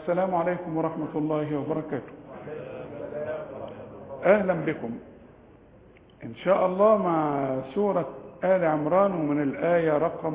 السلام عليكم ورحمة الله وبركاته أهلا بكم إن شاء الله مع سورة آل عمران ومن الآية رقم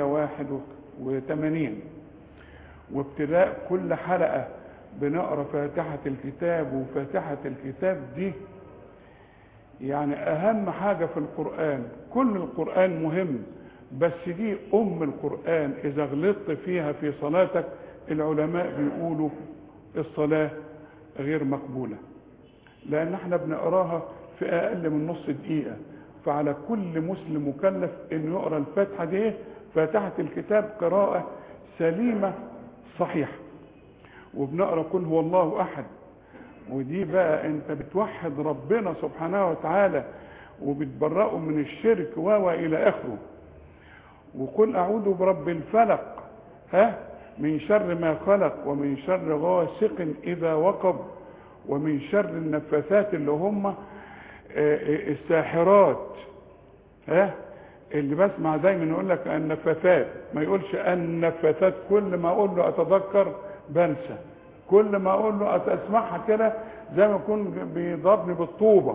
181 وابتداء كل حلقة بنقرأ فاتحة الكتاب وفاتحة الكتاب دي يعني أهم حاجة في القرآن كل القرآن مهم بس دي أم القرآن إذا غلطت فيها في صلاتك العلماء بيقولوا الصلاة غير مقبولة لأن احنا بنقراها في أقل من نص دقيقة فعلى كل مسلم مكلف انه يقرا الفاتحة دي فاتحة الكتاب قراءة سليمة صحيحة وبنقرا كل هو الله أحد ودي بقى انت بتوحد ربنا سبحانه وتعالى وبتبرئه من الشرك و الى اخره وقل اعوذ برب الفلق ها من شر ما خلق ومن شر غاسق اذا وقب ومن شر النفاثات اللي هم الساحرات ها اللي بسمع دايما يقول لك النفاثات ما يقولش النفاثات كل ما اقول له اتذكر بنسى كل ما اقول له اسمعها كده زي ما يكون بيضربني بالطوبه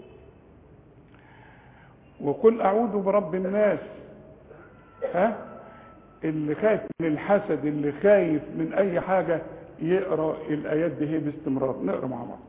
وقل اعوذ برب الناس ها اللي خايف من الحسد اللي خايف من اي حاجه يقرا الايات دي هي باستمرار نقرا مع بعض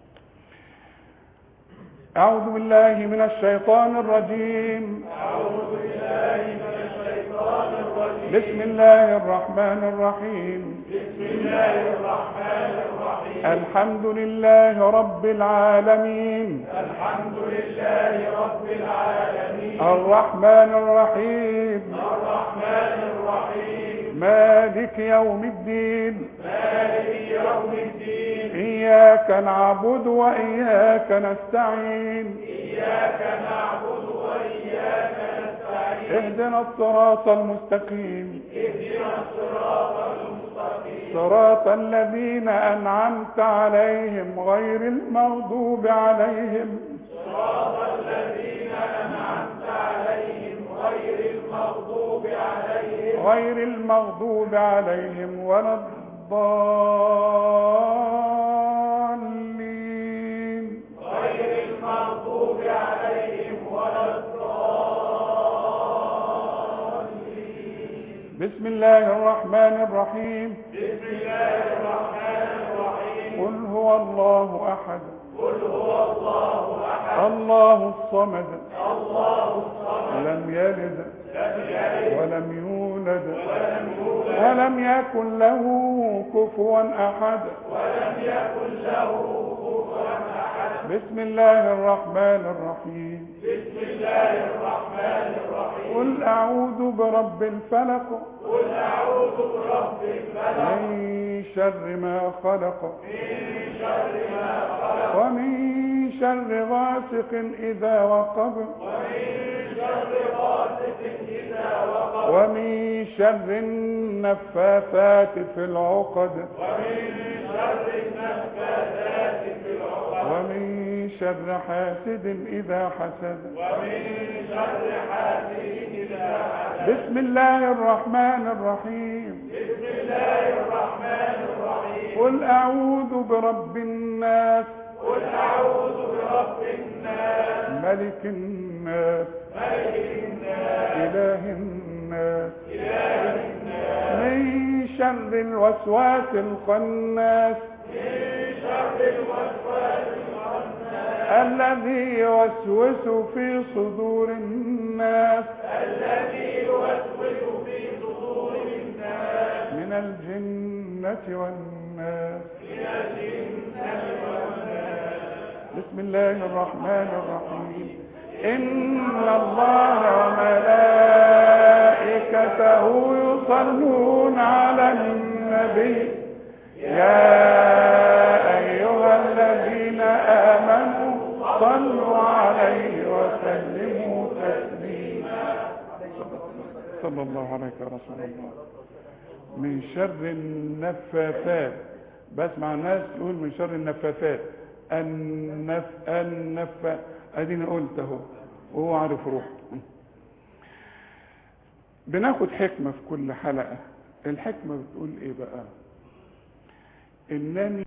أعوذ بالله من الشيطان الرجيم أعوذ بالله من الشيطان الرجيم بسم الله الرحمن الرحيم بسم الله الرحمن الرحيم الحمد لله رب العالمين الحمد لله رب العالمين الرحمن الرحيم الرحمن الرحيم مالك يوم الدين مالك يوم الدين إياك نعبد وإياك نستعين إياك نعبد وإياك نستعين اهدنا الصراط المستقيم اهدنا الصراط المستقيم صراط الذين أنعمت عليهم غير المغضوب عليهم صراط الذين أنعمت عليهم غير المغضوب عليهم غير المغضوب عليهم ولا الضالين غير المغضوب عليهم ولا الضالين بسم الله الرحمن الرحيم بسم الله الرحمن الرحيم قل هو الله أحد قل هو الله احد الله الصمد الله الصمد لم يلد لم يلد ولم يولد ولم يولد ولم يكن له كفوا أحد ولم يكن له كفوا احد بسم الله الرحمن الرحيم بسم الله الرحمن الرحيم قل أعوذ برب الفلق قل اعوذ برب الفلق من شر ما خلق من شر ما خلق ومن شر غاسق إذا وقب ومن شر غاسق اذا وقب ومن شر النفاثات في العقد ومن شر النفاثات في العقد ومن شر حاسد إذا حسد ومن شر حاسد اذا حسد بسم الله الرحمن الرحيم بسم الله الرحمن الرحيم قل أعوذ برب الناس قل اعوذ برب الناس ملك الناس ملك الناس إله الناس اله الناس من شر الوسواس الخناس من شر الوسواس الخناس الذي يوسوس في صدور الناس الذي يوسوس في صدور الناس من الجنة والناس من الجنة والناس بسم الله الرحمن الرحيم إن الله وملائكته يصلون على النبي يا أيها الذين آمنوا صلوا عليه وسلموا تسليما صلى الله عليك يا رسول الله من شر النفاثات بسمع الناس تقول من شر النفاثات النف النف اديني قلت اهو وهو عارف روحه بناخد حكمة في كل حلقة الحكمة بتقول ايه بقى انني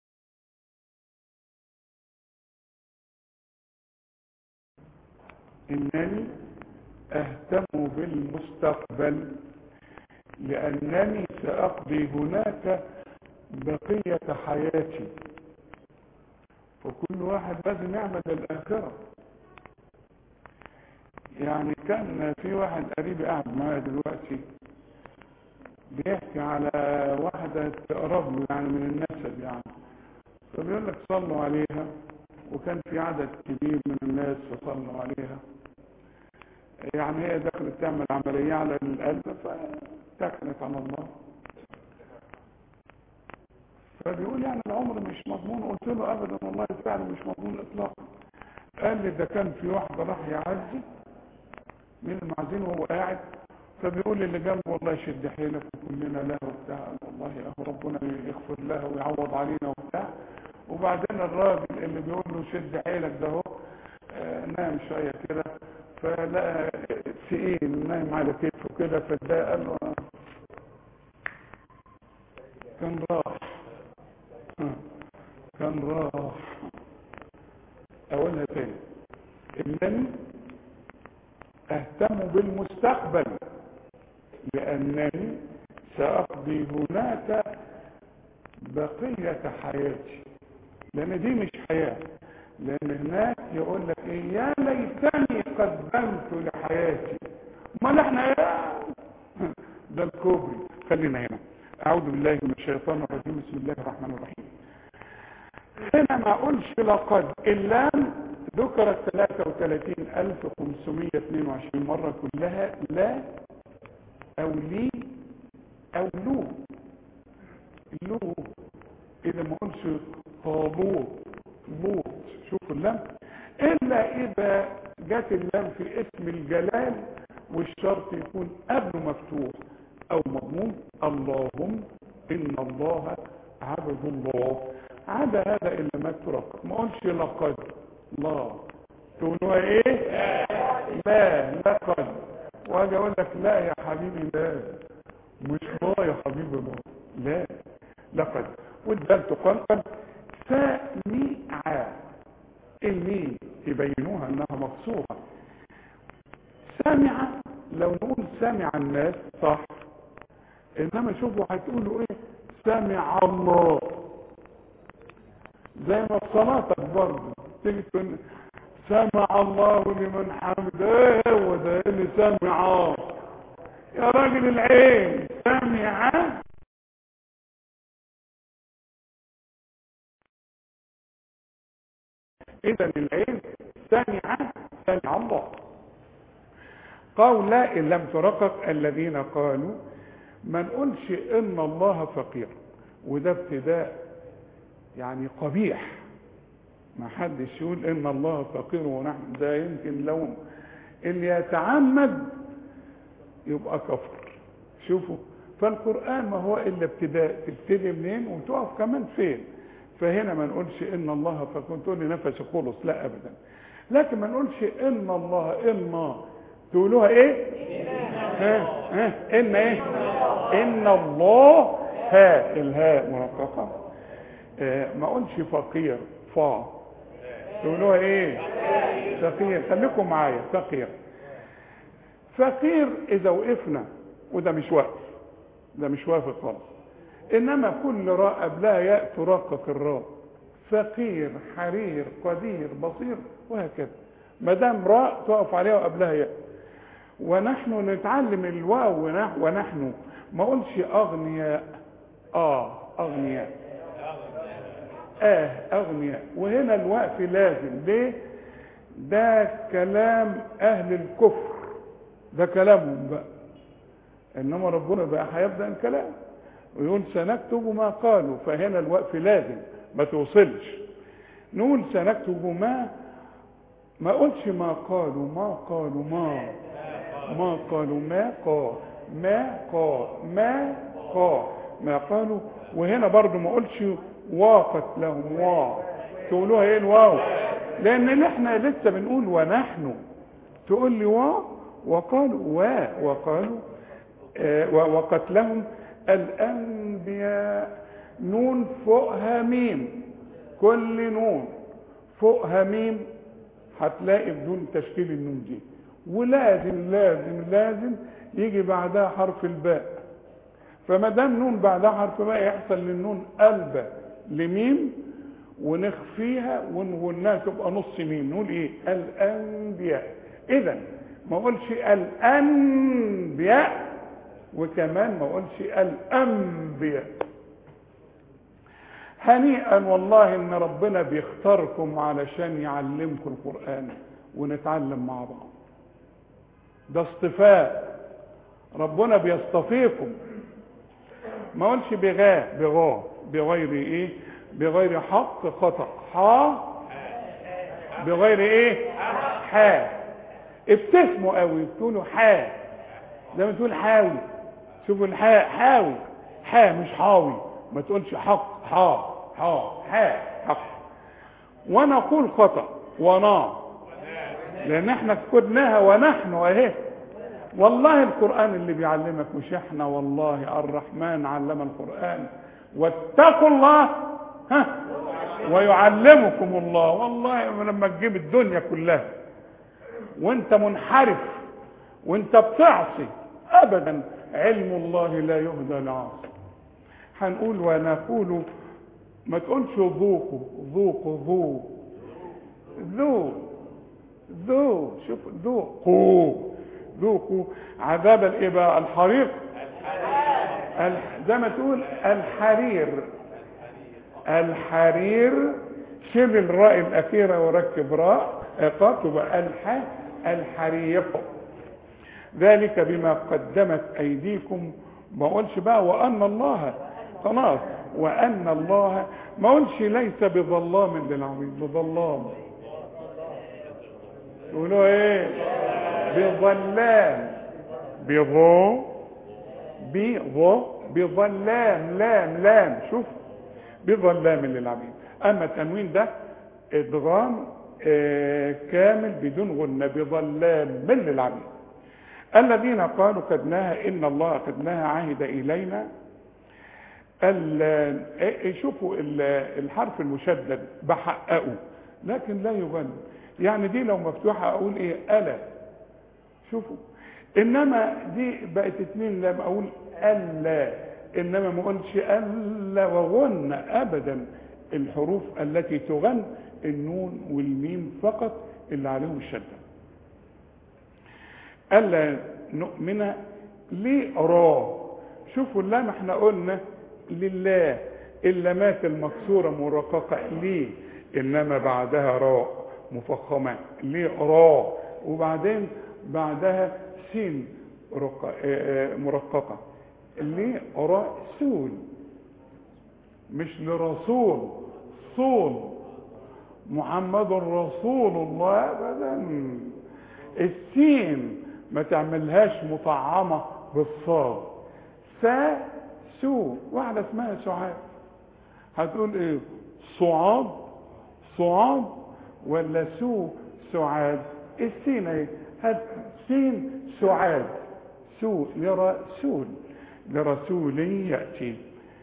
انني اهتم بالمستقبل لانني ساقضي هناك بقية حياتي وكل واحد لازم يعمل للآخرة يعني كان في واحد قريب قاعد معايا دلوقتي بيحكي على واحدة تقرب له يعني من النسب يعني فبيقول لك صلوا عليها وكان في عدد كبير من الناس فصلوا عليها يعني هي دخلت تعمل عملية على القلب فاتكلت على الله فبيقول يعني العمر مش مضمون قلت له ابدا والله فعلا مش مضمون اطلاقا قال لي ده كان في واحده راح يعزي من المعزين وهو قاعد فبيقول لي اللي جنبه والله يشد حيلك وكلنا له وبتاع والله اهو ربنا يغفر لها ويعوض علينا وبتاع وبعدين الراجل اللي بيقول له شد حيلك ده اهو آه، نام شويه كده فلقى في ايه نايم على كتفه كده فده قال له آه. كان راح كان راح اقولها تاني انني اهتم بالمستقبل لانني ساقضي هناك بقية حياتي لان دي مش حياة لان هناك يقول لك ايه يا ليتني قدمت لحياتي امال احنا ايه ده الكوبري خلينا هنا اعوذ بالله من الشيطان الرجيم بسم الله الرحمن الرحيم هنا ما اقولش لقد اللام ذكرت 33522 مرة كلها لا او لي او لو لو اذا ما قلش طابوت لوط شوفوا اللام الا اذا جت اللام في اسم الجلال والشرط يكون قبله مفتوح او مضمون اللهم ان الله عبد الله عدا هذا الا ما ترك ما قلش لقد لا تقولوا ايه لا لقد واجي اقول لك لا يا حبيبي لا مش لا يا حبيبي لا لا لقد والدال تقلقل سامع الميم يبينوها انها مقصوره سامع لو نقول سامع الناس صح انما شوفوا هتقولوا ايه سامع الله زي ما في صلاتك برضه تيجي تقول سمع الله لمن حمد ايه هو ده اللي سمع يا راجل العين سمع اذا العين سمع سمع الله قول ان لم ترقق الذين قالوا ما نقولش ان الله فقير وده ابتداء يعني قبيح ما حدش يقول ان الله فقير ونحن ده يمكن لو اللي يتعمد يبقى كفر شوفوا فالقرآن ما هو الا ابتداء تبتدي منين وتقف كمان فين فهنا ما نقولش ان الله فقير تقول لي نفسي خلص لا ابدا لكن ما نقولش ان الله اما تقولوها ايه ها ها ان ايه ان الله ها الهاء مرققه آه ما اقولش فقير فا تقولوها ايه فقير خليكم معايا فقير فقير اذا وقفنا وده مش واقف ده مش واقف خالص انما كل راء قبلها ياء ترقق الراء فقير حرير قدير بصير وهكذا ما دام راء تقف عليها وقبلها ياء ونحن نتعلم الواو ونحن ما اقولش اغنياء اه اغنياء اه اغنياء وهنا الوقف لازم ليه ده كلام اهل الكفر ده كلامهم بقى انما ربنا بقى هيبدا الكلام ويقول سنكتب ما قالوا فهنا الوقف لازم ما توصلش نقول سنكتب ما ما قلش ما قالوا ما قالوا ما ما قالوا ما قال ما قال ما قال ما قالوا وهنا برضو ما قلش واقت لهم وا تقولوها ايه الواو لان احنا لسه بنقول ونحن تقول لي وا وقالوا وا وقالوا آه وقتلهم الانبياء نون فوقها ميم كل نون فوقها ميم هتلاقي بدون تشكيل النون دي ولازم لازم لازم يجي بعدها حرف الباء فما دام نون بعدها حرف باء يحصل للنون قلبه لميم ونخفيها ونقولها تبقى نص ميم نقول ايه الانبياء اذا ما اقولش الانبياء وكمان ما اقولش الانبياء هنيئا والله ان ربنا بيختاركم علشان يعلمكم القران ونتعلم مع بعض ده اصطفاء ربنا بيصطفيكم ما اقولش بغاء بغاء بغير ايه بغير حق خطا حا بغير ايه حا ابتسموا قوي بتقولوا حا زي ما تقول حاوي شوفوا الحاء حاوي حا مش حاوي ما تقولش حق حا حا حا حق ونقول خطا ونا لان احنا كتبناها ونحن اهي والله القرآن اللي بيعلمك مش احنا والله الرحمن علم القرآن واتقوا الله ها ويعلمكم الله والله لما تجيب الدنيا كلها وانت منحرف وانت بتعصي ابدا علم الله لا يهدى لعاصي هنقول ونقول ما تقولش ذوقوا ذوقوا ذو ذو ذو شوف ذوقوا ذوقوا عذاب الايه بقى الحريق زي ما تقول الحرير الحرير شيل الراء الاخيره وركب راء قاف تبقى الح الحريق ذلك بما قدمت ايديكم ما اقولش بقى وان الله خلاص وان الله ما اقولش ليس بظلام للعبيد بظلام تقولوا ايه بظلام بظو بظو بظلام لام لام شوف بظلام للعبيد اما التنوين ده ادغام آه كامل بدون غنة بظلام من للعبيد الذين قالوا كدناها ان الله كدناها عهد الينا شوفوا الحرف المشدد بحققه لكن لا يغنى يعني دي لو مفتوحة اقول ايه الا شوفوا انما دي بقت اتنين لما اقول الا انما ما اقولش الا وغن ابدا الحروف التي تغن النون والميم فقط اللي عليهم الشده الا نؤمن لرا شوفوا اللام احنا قلنا لله اللامات المكسوره مرققه ليه انما بعدها راء مفخمه لرا وبعدين بعدها سين مرققه لرسول مش لرسول صول محمد رسول الله ابدا السين ما تعملهاش مطعمه بالصاد سا سو واحده اسمها سعاد هتقول ايه صعاد صعاد ولا سو سعاد السين ايه هات سين سعاد سو لرسول لرسول يأتي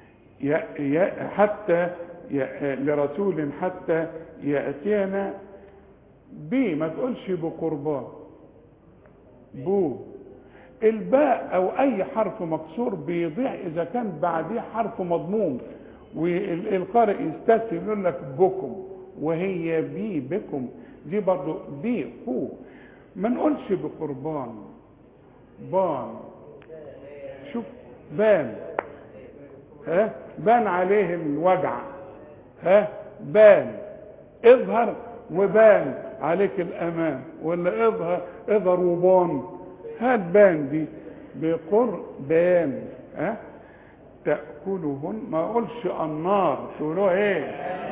حتى لرسول حتى يأتينا بي ما تقولش بقربان بو الباء او اي حرف مكسور بيضيع اذا كان بعديه حرف مضموم والقارئ يستسلم يقول لك بكم وهي بي بكم دي برضو بي قو ما نقولش بقربان بان شوف بان ها بان عليه الوجع ها بان اظهر وبان عليك الامان ولا اظهر اظهر وبان هات بان دي بقربان ها تأكلهن ما اقولش النار تقولوا ايه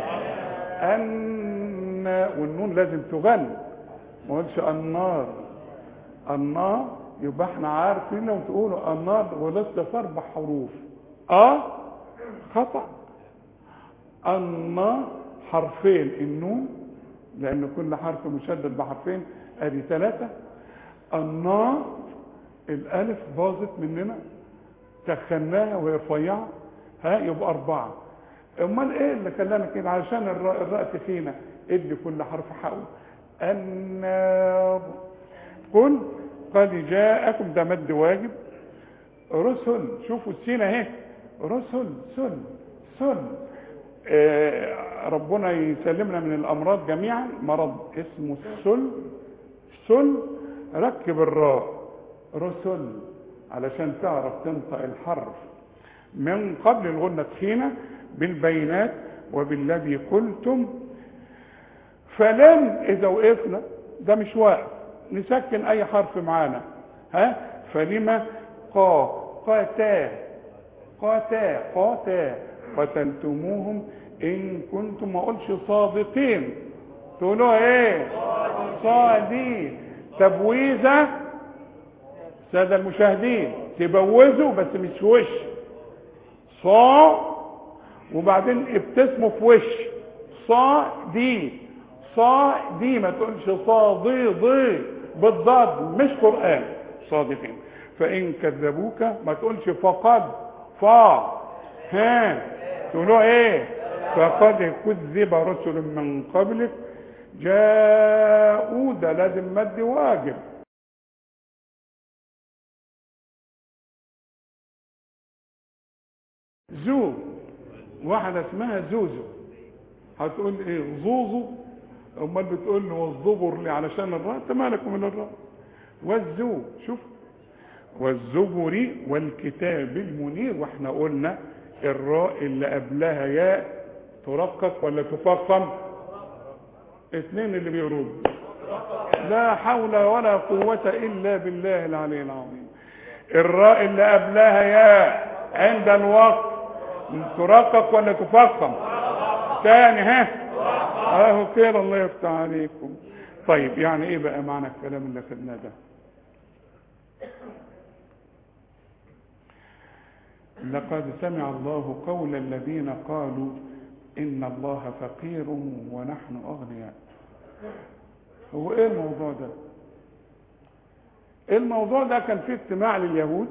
ان والنون لازم تغني ما اقولش النار النار يبقى احنا عارفين لو تقولوا النار ولسه في اربع حروف اه خطا النار حرفين النون لان كل حرف مشدد بحرفين ادي ثلاثه النار الالف باظت مننا تخناها وهي رفيعه ها يبقى اربعه امال ايه اللي خلانا كده علشان الراء الراء تخينه ادي كل حرف حقه النار قل قد جاءكم ده مد واجب رسل شوفوا السين اهي رسل سل سل آه ربنا يسلمنا من الامراض جميعا مرض اسمه السل سل ركب الراء رسل علشان تعرف تنطق الحرف من قبل الغنة تخينة بالبينات وبالذي قلتم فلن اذا وقفنا ده مش واقف نسكن اي حرف معانا ها فلما قا قاتا قاتا قاتا قتلتموهم ان كنتم ما اقولش صادقين تقولوا ايه صادقين تبويزه ساده المشاهدين تبوزوا بس مش وش صا وبعدين ابتسموا في وش صا دي صا دي ما تقولش صادي ضي بالضاد مش قرآن صادقين فإن كذبوك ما تقولش فقد فا ها تقولوا ايه فقد كذب رسل من قبلك جاءوا ده لازم مد واجب زو واحدة اسمها زوزو هتقول ايه زوزو امال بتقول له والزبر لي علشان الراء انت مالك من الراء والزو شوف والزبر والكتاب المنير واحنا قلنا الراء اللي قبلها ياء ترقق ولا تفخم اثنين اللي بيرد لا حول ولا قوة الا بالله العلي العظيم الراء اللي قبلها ياء عند الوقت ترقق ولا تفخم تاني ها اهو كده الله يفتح عليكم طيب يعني ايه بقى معنى الكلام اللي خدناه ده لقد سمع الله قول الذين قالوا ان الله فقير ونحن اغنياء هو ايه الموضوع ده الموضوع ده كان فيه اجتماع لليهود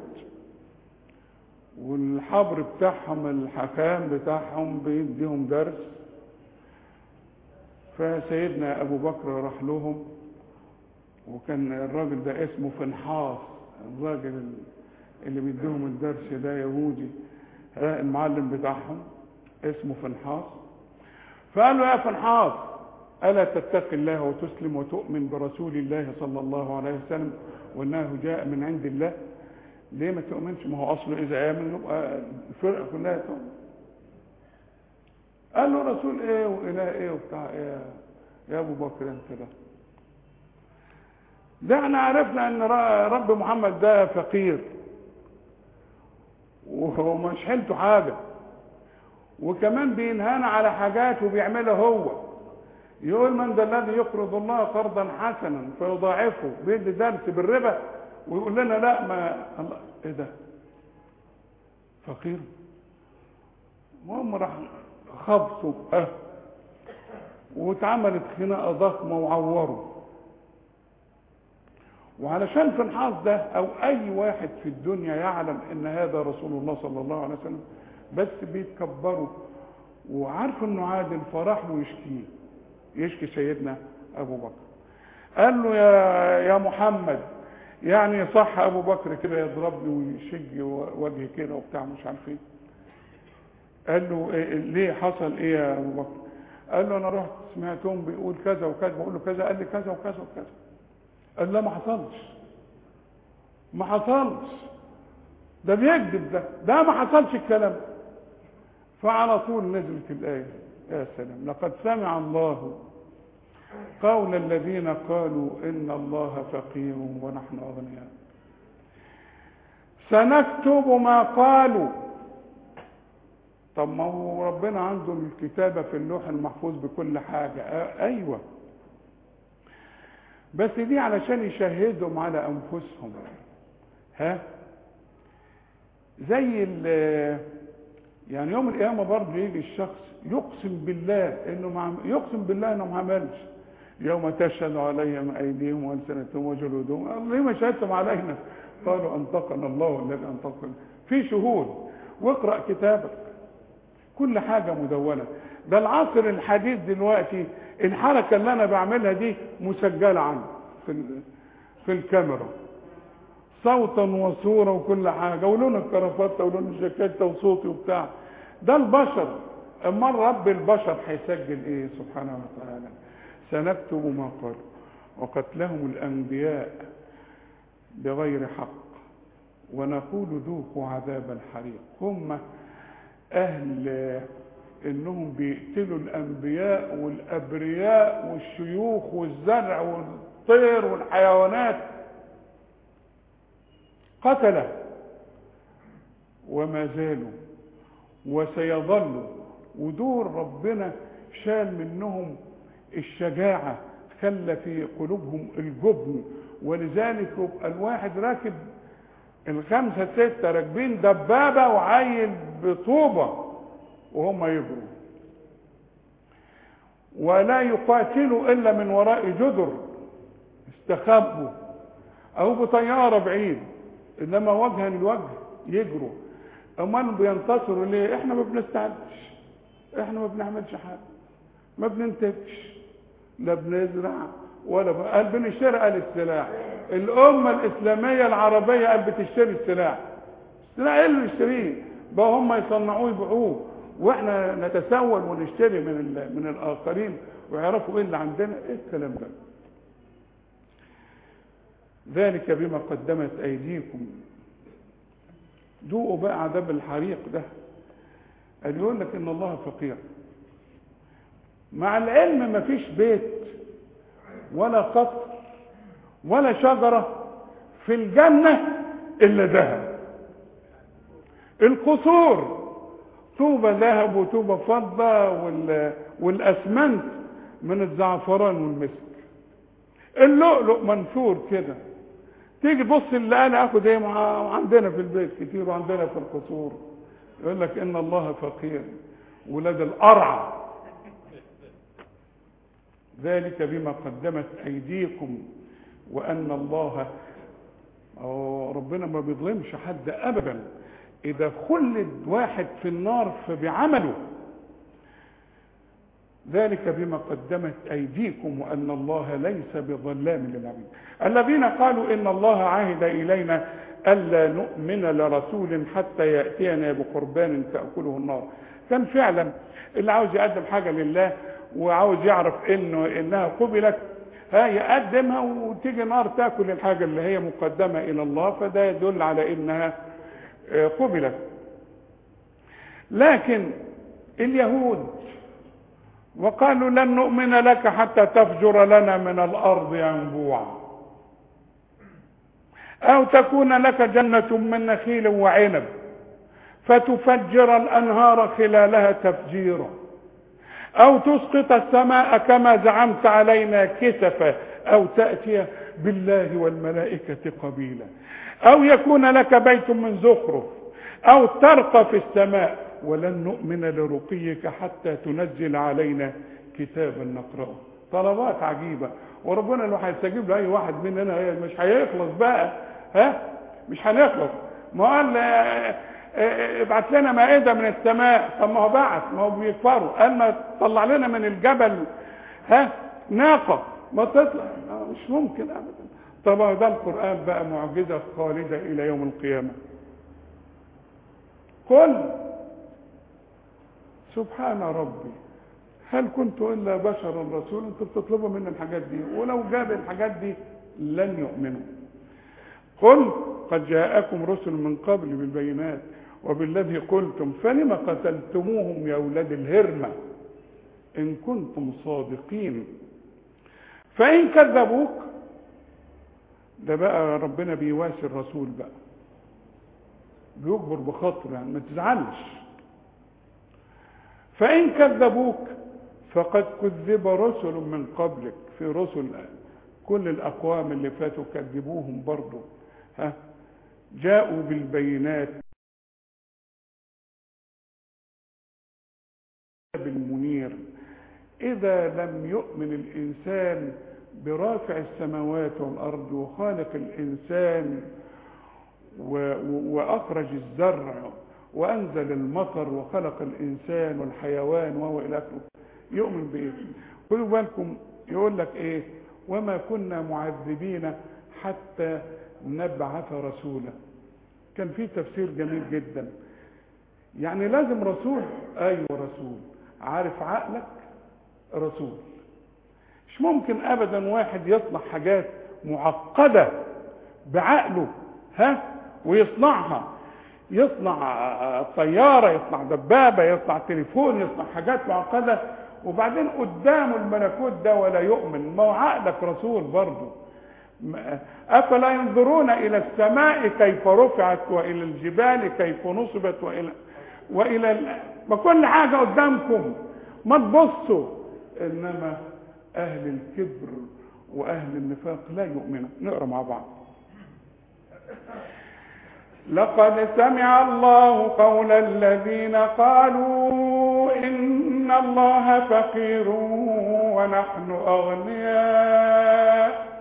والحبر بتاعهم الحكام بتاعهم بيديهم درس فسيدنا ابو بكر راح لهم وكان الراجل ده اسمه فنحاس الراجل اللي بيديهم الدرس ده يهودي المعلم بتاعهم اسمه فنحاس فقال له يا فنحاس الا تتقي الله وتسلم وتؤمن برسول الله صلى الله عليه وسلم وانه جاء من عند الله ليه ما تؤمنش ما هو اصله اذا امن يبقى الفرقه كلها تؤمن قال له رسول ايه واله ايه وبتاع ايه يا ابو بكر انت ده ده احنا عرفنا ان رب محمد ده فقير وهو مش حيلته حاجه وكمان بينهانا على حاجات وبيعملها هو يقول من ذا الذي يقرض الله قرضا حسنا فيضاعفه بيدي درس بالربا ويقول لنا لا ما الله ايه ده فقير المهم راح خبطوا اه واتعملت خناقه ضخمه وعوروا وعلشان في الحظ ده او اي واحد في الدنيا يعلم ان هذا رسول الله صلى الله عليه وسلم بس بيتكبروا وعارف انه عادل فراح له يشكيه يشكي سيدنا ابو بكر قال له يا يا محمد يعني صح ابو بكر كده يضربني ويشج وجهي كده وبتاع مش عارف ايه قال له إيه ليه حصل ايه يا ابو بكر قال له انا رحت سمعتهم بيقول كذا وكذا بقول له كذا قال لي كذا وكذا وكذا قال لا ما حصلش ما حصلش ده بيكذب ده ده ما حصلش الكلام فعلى طول نزلت الايه يا سلام لقد سمع الله قول الذين قالوا ان الله فقير ونحن اغنياء سنكتب ما قالوا طب ما هو ربنا عنده الكتابة في اللوح المحفوظ بكل حاجة آه أيوة بس دي علشان يشهدهم على أنفسهم ها زي يعني يوم القيامة برضه يجي الشخص يقسم بالله انه ما يقسم بالله انه ما عملش يوم تشهد عليهم ايديهم والسنتهم وجلودهم ليه ما شهدتم علينا قالوا انطقنا الله الذي انطق في شهود واقرا كتابك كل حاجة مدونة ده العصر الحديث دلوقتي الحركة اللي أنا بعملها دي مسجلة عندي في, ال- في الكاميرا صوتا وصورة وكل حاجة ولون الكرافتة ولون الجاكيتة وصوتي وبتاع ده البشر أما رب البشر هيسجل إيه سبحانه وتعالى سنكتب ما قالوا وقتلهم الأنبياء بغير حق ونقول ذوقوا عذاب الحريق هم أهل إنهم بيقتلوا الأنبياء والأبرياء والشيوخ والزرع والطير والحيوانات قتل وما زالوا وسيظلوا ودول ربنا شال منهم الشجاعة خلى في قلوبهم الجبن ولذلك يبقى الواحد راكب الخمسة ستة راكبين دبابة وعيل بطوبة وهم يجروا ولا يقاتلوا إلا من وراء جدر استخبوا أو بطيارة بعيد إنما وجها لوجه يجروا أمال بينتصروا ليه؟ إحنا ما بنستعدش إحنا ما بنعملش حاجة ما بننتجش لا بنزرع ولا ب... قال بنشتري قال السلاح الأمة الإسلامية العربية قال بتشتري السلاح السلاح إيه اللي نشتريه؟ بقى هم يصنعوه يبيعوه واحنا نتسول ونشتري من ال... من الآخرين ويعرفوا ايه اللي عندنا ايه الكلام ده ذلك بما قدمت ايديكم ذوقوا بقى عذاب الحريق ده قال يقول لك ان الله فقير مع العلم ما فيش بيت ولا قصر ولا شجرة في الجنة إلا ذهب القصور طوبة ذهب وطوبة فضة وال... والأسمنت من الزعفران والمسك اللؤلؤ منثور كده تيجي تبص اللي انا اخد ايه مع عندنا في البيت كتير وعندنا في القصور يقول لك ان الله فقير ولاد القرع ذلك بما قدمت ايديكم وان الله أو ربنا ما بيظلمش حد ابدا اذا خلد واحد في النار فبعمله ذلك بما قدمت ايديكم وان الله ليس بظلام للعبيد الذين قالوا ان الله عهد الينا الا نؤمن لرسول حتى ياتينا بقربان تاكله النار كان فعلا اللي عاوز يقدم حاجه لله وعاوز يعرف انه انها قبلت ها يقدمها وتيجي نار تاكل الحاجه اللي هي مقدمه الى الله فده يدل على انها قبلت لكن اليهود وقالوا لن نؤمن لك حتى تفجر لنا من الارض ينبوعا او تكون لك جنه من نخيل وعنب فتفجر الانهار خلالها تفجيرا او تسقط السماء كما زعمت علينا كسفا او تاتي بالله والملائكه قبيلا او يكون لك بيت من زخرف او ترقى في السماء ولن نؤمن لرقيك حتى تنزل علينا كتابا نقراه طلبات عجيبه وربنا لو هيستجيب لاي واحد مننا مش هيخلص بقى ها مش هنخلص ما قال ابعت لنا مائده من السماء طب ما هو بعت ما هو بيكفروا قال ما طلع لنا من الجبل ها ناقه ما تطلع مش ممكن ابدا طبعا ده القران بقى معجزه خالده الى يوم القيامه قل سبحان ربي هل كنت الا بشرا رسولا انتوا بتطلبوا مني الحاجات دي ولو جاب الحاجات دي لن يؤمنوا قل قد جاءكم رسل من قبل بالبينات وبالذي قلتم فلم قتلتموهم يا اولاد الهرمه ان كنتم صادقين فان كذبوك ده بقى ربنا بيواسي الرسول بقى بيجبر بخاطر يعني ما تزعلش فإن كذبوك فقد كذب رسل من قبلك في رسل كل الأقوام اللي فاتوا كذبوهم برضه ها جاءوا بالبينات بالمنير إذا لم يؤمن الإنسان برافع السماوات والأرض وخالق الإنسان و... و... وأخرج الزرع وأنزل المطر وخلق الإنسان والحيوان وهو إلى آخره يؤمن بإيه خدوا بالكم يقول لك إيه وما كنا معذبين حتى نبعث رسولا كان في تفسير جميل جدا يعني لازم رسول ايوه رسول عارف عقلك رسول مش ممكن ابدا واحد يصنع حاجات معقده بعقله ها ويصنعها يصنع طياره يصنع دبابه يصنع تليفون يصنع حاجات معقده وبعدين قدامه الملكوت ده ولا يؤمن ما هو عقلك رسول برضه افلا ينظرون الى السماء كيف رفعت والى الجبال كيف نصبت والى والى ال... ما كل حاجه قدامكم ما تبصوا انما اهل الكبر واهل النفاق لا يؤمنون نقرا مع بعض لقد سمع الله قول الذين قالوا ان الله فقير ونحن اغنياء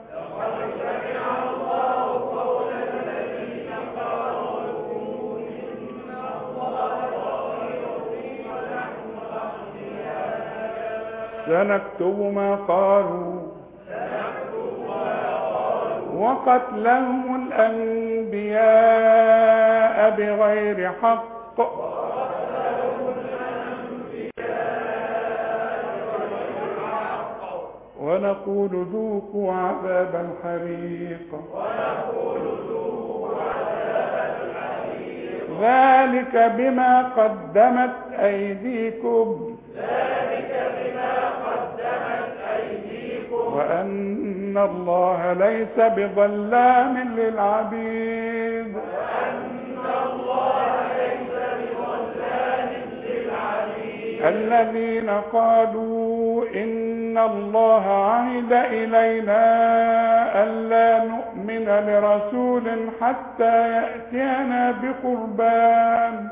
سنكتب ما قالوا وقتلهم الأنبياء بغير حق ونقول ذوقوا عذاب الحريق ذلك بما قدمت أيديكم وأن الله ليس بظلام للعبيد الذين قالوا إن الله عهد إلينا ألا نؤمن لرسول حتى يأتينا بقربان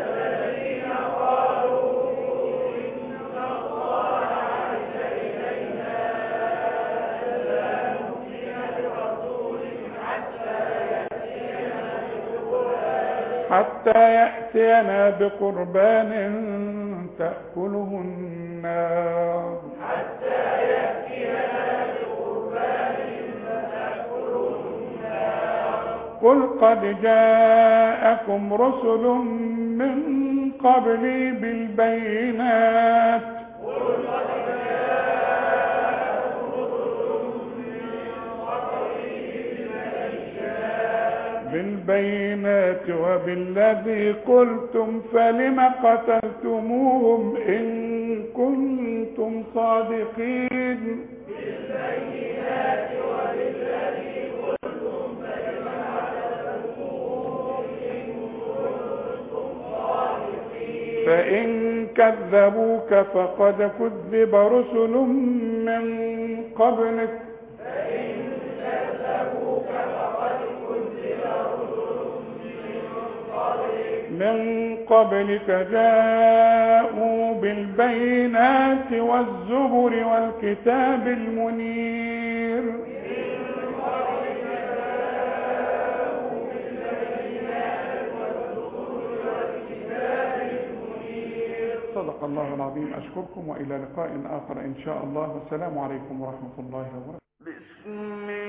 حتى يأتينا بقربان تأكله النار حتى يأتينا بقربان تأكله النار قل قد جاءكم رسل من قبلي بالبينات قل قد جاءكم رسل من قبلي بالبينات بالبينات وبالذي قلتم فلم قتلتموهم إن كنتم صادقين بالبينات وبالذي قلتم فلم قتلتموهم إن كنتم صادقين فإن كذبوك فقد كذب رسل من قبلك فإن كذبوك فقد كذب رسل من قبلك من قبلك جاءوا بالبينات والزبر والكتاب المنير صدق الله العظيم أشكركم وإلى لقاء آخر إن شاء الله والسلام عليكم ورحمة الله وبركاته بسم